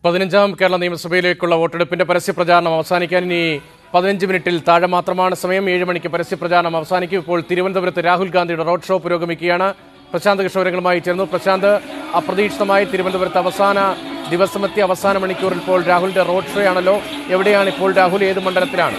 പതിനഞ്ചാം കേരള നിയമസഭയിലേക്കുള്ള വോട്ടെടുപ്പിന്റെ പരസ്യപ്രചാരണം അവസാനിക്കാൻ ഇനി പതിനഞ്ച് മിനിറ്റിൽ താഴെ മാത്രമാണ് സമയം ഏഴ് മണിക്ക് പരസ്യപ്രചാരണം അവസാനിക്കും ഇപ്പോൾ തിരുവനന്തപുരത്ത് രാഹുൽ ഗാന്ധിയുടെ റോഡ് ഷോ പുരോഗമിക്കുകയാണ് പ്രശാന്ത് കിഷോരങ്ങളുമായി ചേർന്നു പ്രശാന്ത് അപ്രതീക്ഷിതമായി തിരുവനന്തപുരത്ത് അവസാന ദിവസമെത്തി അവസാന മണിക്കൂറിൽ ഇപ്പോൾ രാഹുലിന്റെ റോഡ് ഷോ ആണല്ലോ എവിടെയാണ് ഇപ്പോൾ രാഹുൽ ഏത് മണ്ഡലത്തിലാണ്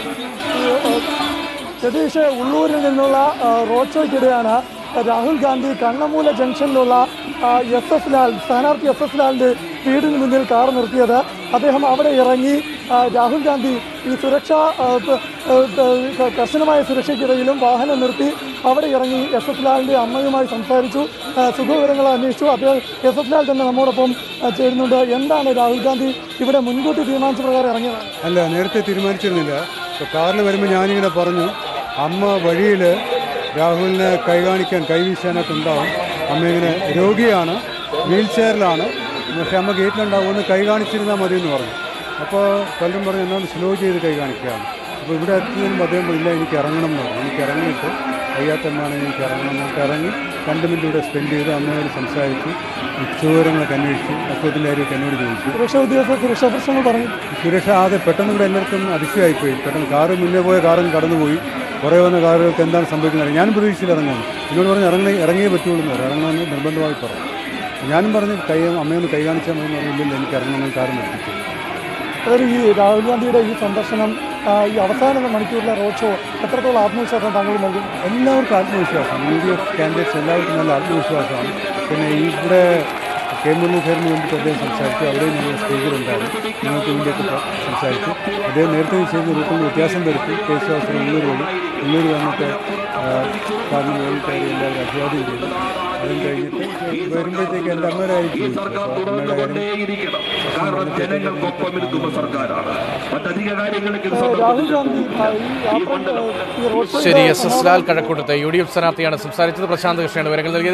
സതീഷ് ഉള്ളൂരിൽ നിന്നുള്ള ആ, റോഡ് ഷോയ്ക്കിടെയാണ് രാഹുൽ ഗാന്ധി കണ്ണമൂല ജംഗ്ഷനിലുള്ള എസ് എസ് ലാൽ സ്ഥാനാർത്ഥി എസ് എസ് ലാലിന്റെ വീടിന് മുന്നിൽ കാർ നിർത്തിയത് അദ്ദേഹം അവിടെ ഇറങ്ങി ആ, രാഹുൽ ഗാന്ധി ഈ സുരക്ഷാ ആ, പ- ആ, പ- കർശനമായ സുരക്ഷയ്ക്കിടയിലും വാഹനം നിർത്തി അവിടെ ഇറങ്ങി എസ് എസ് ലാലിന്റെ അമ്മയുമായി സംസാരിച്ചു ആ, സുഖവിവരങ്ങൾ അന്വേഷിച്ചു അദ്ദേഹം എസ് എസ് ലാൽ തന്നെ നമ്മോടൊപ്പം ആ, ചേരുന്നുണ്ട് എന്താണ് രാഹുൽ ഗാന്ധി ഇവിടെ മുൻകൂട്ടി തീരുമാനിച്ച പ്രകാരം ഇറങ്ങിയതാണ് അല്ല നേരത്തെ തീരുമാനിച്ചിരുന്നില്ല ഇപ്പോൾ കാറിൽ വരുമ്പോൾ ഞാനിങ്ങനെ പറഞ്ഞു അമ്മ വഴിയിൽ രാഹുലിനെ കൈ കാണിക്കാൻ കൈവീശാനൊക്കെ ഉണ്ടാവും അമ്മ ഇങ്ങനെ രോഗിയാണ് വീൽ ചെയറിലാണ് പക്ഷെ അമ്മ ഗേറ്റിലുണ്ടാവും ഒന്ന് കൈ കാണിച്ചിരുന്നാൽ മതി എന്ന് പറഞ്ഞു അപ്പോൾ പലരും പറഞ്ഞു എന്നോട് സ്ലോ ചെയ്ത് കൈ കാണിക്കുകയാണ് അപ്പോൾ ഇവിടെ എത്തുന്നതിനും അദ്ദേഹം പറഞ്ഞു, ഇല്ല എനിക്ക് ഇറങ്ങണം എന്ന് പറഞ്ഞു എനിക്ക് ഇറങ്ങിയിട്ട് വയ്യാത്തമ്മയാണെങ്കിൽ എനിക്ക് ഇറങ്ങണം എന്നിട്ട് ഇറങ്ങി രണ്ട് മിനിറ്റ് ഇവിടെ സ്പെൻഡ് ചെയ്ത് അമ്മയോട് സംസാരിച്ചു സുഖവിവരങ്ങളൊക്കെ അന്വേഷിച്ചു അസുഖത്തിൻ്റെ കാര്യമൊക്കെ എന്നോട് ചോദിച്ചു സുരക്ഷാ ഉദ്യോഗസ്ഥർ സുരക്ഷാ പ്രശ്നങ്ങൾ പറഞ്ഞു സുരക്ഷ ആദ്യം പെട്ടെന്ന് ഇവിടെ എല്ലാവർക്കും അതിശയമായിപ്പോയി പെട്ടെന്ന് കാറ് മുന്നേ പോയ കാറും കടന്നുപോയി കുറേ വന്ന കാറുകൾക്ക് എന്താണ് സംഭവിക്കുന്നത് ഞാനും പ്രതീക്ഷയിൽ ഇറങ്ങുന്നു എന്നോട് പറഞ്ഞ് ഇറങ്ങി ഇറങ്ങിയേ പറ്റുള്ളൂ എന്ന് പറഞ്ഞു ഇറങ്ങണമെന്ന് നിർബന്ധമായി പറഞ്ഞു ഞാനും പറഞ്ഞു കൈ അമ്മയൊന്ന് കൈ കാണിച്ചാൽ മതി എന്ന് പറഞ്ഞു ഇല്ലില്ല എനിക്ക് ഇറങ്ങണമെന്ന് കാറ് നിർത്തിച്ചു അതായത് ഈ രാഹുൽ ഗാന്ധിയുടെ ഈ സന്ദർശനം ആ, ഈ അവസാന മണിക്കൂറിലെ റോഡ് ഷോ എത്രത്തോളം ആത്മവിശ്വാസം താങ്കൾ നൽകും എല്ലാവർക്കും ആത്മവിശ്വാസം യു ഡി എഫ് കാൻഡിഡേറ്റ്സ് എല്ലാവർക്കും നല്ല ആത്മവിശ്വാസമാണ് പിന്നെ ഇവിടെ കെ മുരളീധരന് വേണ്ടിയിട്ട് അദ്ദേഹം സംസാരിച്ചു അവിടെ ഞങ്ങൾ സ്റ്റേജിലുണ്ടായിരുന്നു ഞങ്ങൾക്ക് വേണ്ടിയിട്ട് സംസാരിച്ചു അദ്ദേഹം നേരത്തെ ചെയ്ത റൂട്ടിൽ വ്യത്യാസം വരുത്തി കേശവാസനം ഉള്ളൂർ വഴി ഉള്ളൂർ വന്നിട്ട് കാരണം വേണ്ടിയിട്ട് എല്ലാവരും അഭിവാദ്യം ചെയ്തു അതും കഴിഞ്ഞിട്ട് വരുമ്പോഴത്തേക്ക് എൻ്റെ അമ്മരായിരിക്കും അമ്മയുടെ കാര്യം കാരണം ജനങ്ങൾക്കൊപ്പം നിൽക്കുന്ന സർക്കാരാണ് മറ്റധിക കാര്യങ്ങൾക്ക് ഇത് രാഹുൽ ഗാന്ധി ആ, ഈ യാത്ര ഈ റോഡ് ഷോ ശരി എസ് എസ് ലാൽ കഴക്കൂട്ടത്തെ യു ഡി എഫ് സ്ഥാനാർത്ഥിയാണ് സംസാരിച്ചത് പ്രശാന്ത് കൃഷ്ണയാണ് വിവരങ്ങൾ നൽകിയത്